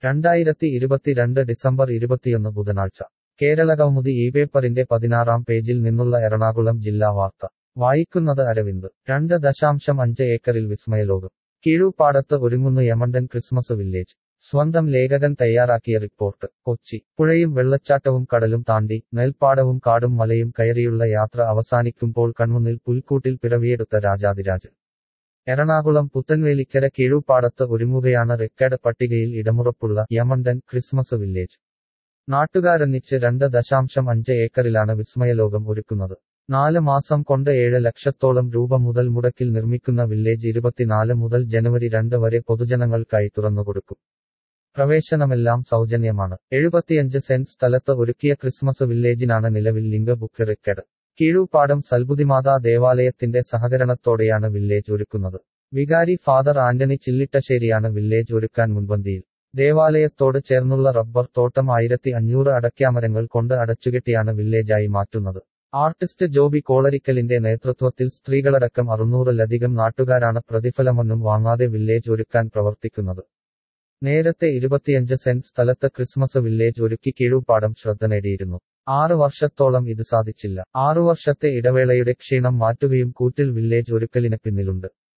രണ്ടായിരത്തി ഇരുപത്തിരണ്ട് ഡിസംബർ ഇരുപത്തിയൊന്ന് ബുധനാഴ്ച കേരളകൗമുദി ഈ പേപ്പറിന്റെ പതിനാറാം പേജിൽ നിന്നുള്ള എറണാകുളം ജില്ലാ വാർത്ത വായിക്കുന്നത് അരവിന്ദ് രണ്ട് ദശാംശം അഞ്ച് ഏക്കറിൽ വിസ്മയലോകം കീഴൂപ്പാടത്ത് ഒരുങ്ങുന്നു യമണ്ടൻ ക്രിസ്മസ് വില്ലേജ് സ്വന്തം ലേഖകൻ തയ്യാറാക്കിയ റിപ്പോർട്ട് കൊച്ചി പുഴയും വെള്ളച്ചാട്ടവും കടലും താണ്ടി നെൽപ്പാടവും കാടും മലയും കയറിയുള്ള യാത്ര അവസാനിക്കുമ്പോൾ കൺമുന്നിൽ പുൽക്കൂട്ടിൽ പിറവിയെടുത്ത രാജാതിരാജൻ എറണാകുളം പുത്തൻവേലിക്കര കീഴൂപ്പാടത്ത് ഒരുങ്ങുകയാണ് റെക്കോർഡ് പട്ടികയിൽ ഇടമുറപ്പുള്ള യമണ്ടൻ ക്രിസ്മസ് വില്ലേജ് നാട്ടുകാരൊന്നിച്ച് രണ്ട് ദശാംശം അഞ്ച് ഏക്കറിലാണ് വിസ്മയലോകം ഒരുക്കുന്നത് നാല് മാസം കൊണ്ട് ഏഴ് ലക്ഷത്തോളം രൂപ മുതൽ മുടക്കിൽ നിർമ്മിക്കുന്ന വില്ലേജ് ഇരുപത്തിനാല് മുതൽ ജനുവരി രണ്ട് വരെ പൊതുജനങ്ങൾക്കായി തുറന്നുകൊടുക്കും പ്രവേശനമെല്ലാം സൗജന്യമാണ് എഴുപത്തിയഞ്ച് സെന്റ് സ്ഥലത്ത് ഒരുക്കിയ ക്രിസ്മസ് വില്ലേജിനാണ് നിലവിൽ ലിംഗ ബുക്ക് റെക്കോർഡ് കീഴൂപ്പാടം സൽബുദിമാതാ ദേവാലയത്തിന്റെ സഹകരണത്തോടെയാണ് വില്ലേജ് ഒരുക്കുന്നത് വികാരി ഫാദർ ആന്റണി ചില്ലിട്ടശ്ശേരിയാണ് വില്ലേജ് ഒരുക്കാൻ മുൻപന്തിയിൽ ദേവാലയത്തോട് ചേർന്നുള്ള റബ്ബർ തോട്ടം ആയിരത്തി അഞ്ഞൂറ് അടയ്ക്കാമരങ്ങൾ കൊണ്ട് അടച്ചുകെട്ടിയാണ് വില്ലേജായി മാറ്റുന്നത് ആർട്ടിസ്റ്റ് ജോബി കോളരിക്കലിന്റെ നേതൃത്വത്തിൽ സ്ത്രീകളടക്കം അറുന്നൂറിലധികം നാട്ടുകാരാണ് പ്രതിഫലമൊന്നും വാങ്ങാതെ വില്ലേജ് ഒരുക്കാൻ പ്രവർത്തിക്കുന്നത് നേരത്തെ ഇരുപത്തിയഞ്ച് സെന്റ് സ്ഥലത്ത് ക്രിസ്മസ് വില്ലേജ് ഒരുക്കി കീഴൂപ്പാടം ശ്രദ്ധ നേടിയിരുന്നു ആറ് വർഷത്തോളം ഇത് സാധിച്ചില്ല ആറു വർഷത്തെ ഇടവേളയുടെ ക്ഷീണം മാറ്റുകയും കൂറ്റിൽ വില്ലേജ് ഒരുക്കലിന് പിന്നിലുണ്ട്